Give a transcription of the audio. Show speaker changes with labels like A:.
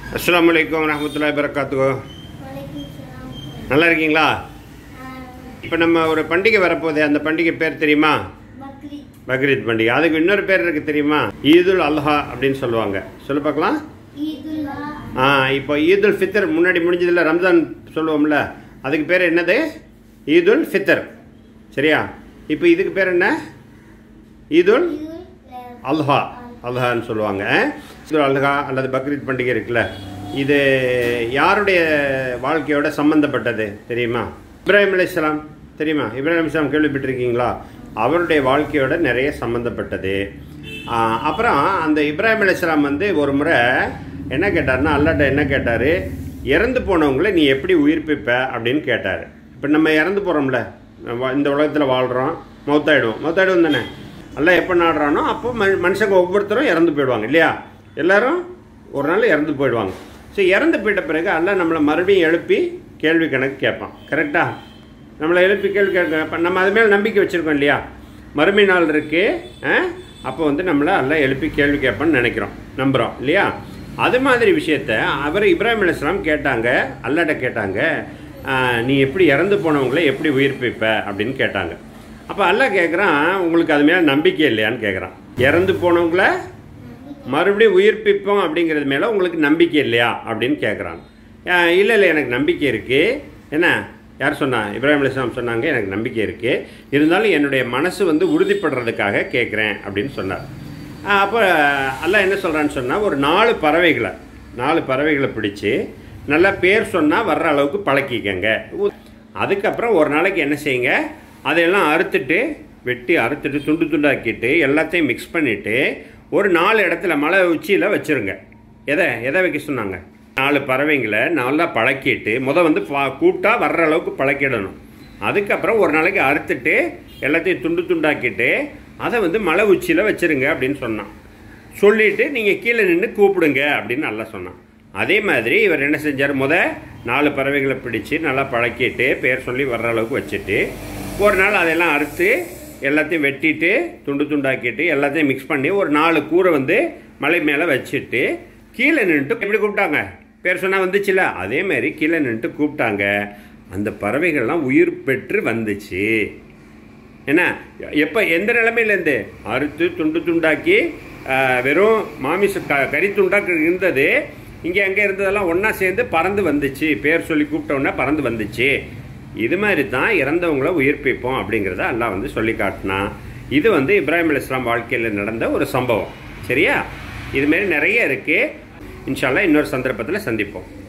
A: அஸ்ஸலாமு அலைக்கும் வரஹ்மத்துல்லாஹி வரகாத்துகோ
B: வலைக்கும் சலாம்.
A: நல்லா இருக்கீங்களா
B: ஆஹ்,
A: இப்போ நம்ம ஒரு பண்டிகை வரப்போகுது அந்த பண்டிகை பேர் தெரியுமா
B: பக்ரீத்
A: பக்ரீத் பண்டிகை அதுக்கு இன்னொரு பேர் இருக்கு தெரியுமா ஈதுல் அல்ஹா அப்படின்னு சொல்லுவாங்க சொல்ல பார்க்கலாம்
B: ஈதுல்லா
A: ஆ இப்போ ஈதுல் ஃபித்தர் முன்னாடி முடிஞ்சதில்ல ரம்ஜான் சொல்லுவோம்ல அதுக்கு பேர் என்னது ஈதுல் ஃபித்தர் சரியா இப்போ இதுக்கு பேர் என்ன ஈதுல்
B: ஈதுல்
A: அல்ஹா அல்ஹான்னு சொல்லுவாங்க ஈதுல் அல்ஹா அல்லது பக்ரீத் பண்டிகை இருக்குல்ல இது யாருடைய வாழ்க்கையோட சம்பந்தப்பட்டது தெரியுமா இப்ராஹிம் அலைஹிஸ்ஸலாம் தெரியுமா இப்ராஹிம் அலைஹிஸ்ஸலாம் கேள்விப்பட்டிருக்கீங்களா அவருடைய வாழ்க்கையோட நிறைய சம்பந்தப்பட்டது ஆ, அப்புறம் அந்த இப்ராஹிம் அலைஹிஸ்ஸலாம் வந்து ஒரு முறை என்ன கேட்டார்னா அல்லாட்ட என்ன கேட்டார் இறந்து போனவங்களை நீ எப்படி உயிர்ப்பிப்ப அப்படின்னு கேட்டார் இப்போ நம்ம இறந்து போகிறோம்ல இந்த உலகத்தில் வாழ்கிறோம் மௌத்தாயிடுவோம் மௌத்தாயிடுவோம் தானே எல்லாம் எப்போ நாடுறானோ அப்போ மனு மனுஷங்க ஒவ்வொருத்தரும் இறந்து போயிடுவாங்க இல்லையா எல்லாரும் ஒரு நாள் இறந்து போயிடுவாங்க ஸோ இறந்து போயிட்ட பிறகு எல்லாம் நம்மளை மறுபடியும் எழுப்பி கேள்வி கணக்கு கேட்பான் கரெக்டாக நம்மளை எழுப்பி கேள்வி கேட்க நம்ம அது மேலே நம்பிக்கை வச்சுருக்கோம் இல்லையா மறுமை நாள் இருக்கு அப்போ வந்து நம்மளை எல்லாம் எழுப்பி கேள்வி கேட்பான்னு நினைக்கிறோம் நம்புகிறோம் இல்லையா அது மாதிரி விஷயத்த அவர் இப்ராஹிம் அலைஹிஸ்ஸலாம் கேட்டாங்க அல்லாட்ட கேட்டாங்க ஆஹ், நீ எப்படி இறந்து போனவங்களை எப்படி உயிர்ப்பிப்ப அப்படின்னு கேட்டாங்க அப்போ அல்லாஹ் கேட்குறான் உங்களுக்கு அது மேலே நம்பிக்கை இல்லையான்னு கேட்குறான் இறந்து போனவங்கள மறுபடியும் உயிர்ப்பிப்போம் அப்படிங்கிறது மேலே உங்களுக்கு நம்பிக்கை இல்லையா அப்படின்னு கேட்குறாங்க இல்லை இல்லை எனக்கு நம்பிக்கை இருக்குது என்ன யார் சொன்னா இப்ராஹிம் அலிஸ்லாம் சொன்னாங்க எனக்கு நம்பிக்கை இருக்குது இருந்தாலும் என்னுடைய மனசு வந்து உறுதிப்படுறதுக்காக கேட்குறேன் அப்படின்னு சொன்னார் ஆஹ் அப்போ அல்லாஹ் என்ன சொல்கிறான்னு சொன்னால் ஒரு நாலு பறவைகளை நாலு பறவைகளை பிடிச்சி நல்லா பேர் சொன்னால் வர்ற அளவுக்கு பழக்கிக்கங்க அதுக்கப்புறம் ஒரு நாளைக்கு என்ன செய்யுங்க அதையெல்லாம் அறுத்துட்டு வெட்டி அறுத்துட்டு துண்டு துண்டாக்கிட்டு எல்லாத்தையும் மிக்ஸ் பண்ணிவிட்டு ஒரு நாலு இடத்துல மலை உச்சியில் வச்சுருங்க எதை எதை வைக்க சொன்னாங்க நாலு பறவைங்களை நல்லா பழக்கிட்டு முத வந்து பா கூப்பிட்டா வர்ற அளவுக்கு பழக்கிடணும் அதுக்கப்புறம் ஒரு நாளைக்கு அறுத்துட்டு எல்லாத்தையும் துண்டு துண்டாக்கிட்டு அதை வந்து மலை உச்சியில் வச்சுருங்க அப்படின்னு சொன்னான் சொல்லிட்டு நீங்கள் கீழே நின்று கூப்பிடுங்க அப்படின்னு நல்லா சொன்னான் அதே மாதிரி இவர் என்ன செஞ்சார் முத நாலு பறவைகளை பிடிச்சு நல்லா பழக்கிட்டு பேர் சொல்லி வர்ற அளவுக்கு வச்சுட்டு ஒரு நாள் அதெல்லாம் அறுத்து எல்லாத்தையும் வெட்டிட்டு துண்டு துண்டாக்கிட்டு எல்லாத்தையும் மிக்ஸ் பண்ணி ஒரு நாலு கூரை வந்து மலை மேலே வச்சுட்டு கீழே நின்றுட்டு எப்படி கூப்பிட்டாங்க பேர் சொன்னால் வந்துச்சுல அதே மாதிரி கீழே நின்றுட்டு கூப்பிட்டாங்க அந்த பறவைகள்லாம் உயிர் பெற்று வந்துச்சு என்ன எப்போ எந்த நிலைமையிலேருந்து அறுத்து துண்டு துண்டாக்கி ஆஹ், வெறும் மாமிச க கறி துண்டாக்கு இருந்தது இங்கே அங்கே இருந்ததெல்லாம் ஒன்றா சேர்ந்து பறந்து வந்துச்சு பேர் சொல்லி கூப்பிட்டோன்னே பறந்து வந்துச்சு இது மாதிரி தான் இறந்தவங்கள உயிர்ப்பிப்போம் அப்படிங்கிறத அல்லாஹ் வந்து சொல்லி காட்டினான் இது வந்து இப்ராஹிம் அலி இஸ்லாம் வாழ்க்கையில் நடந்த ஒரு சம்பவம் சரியா இதுமாரி நிறைய இருக்குது இன்ஷால்லா இன்னொரு சந்தர்ப்பத்தில் சந்திப்போம்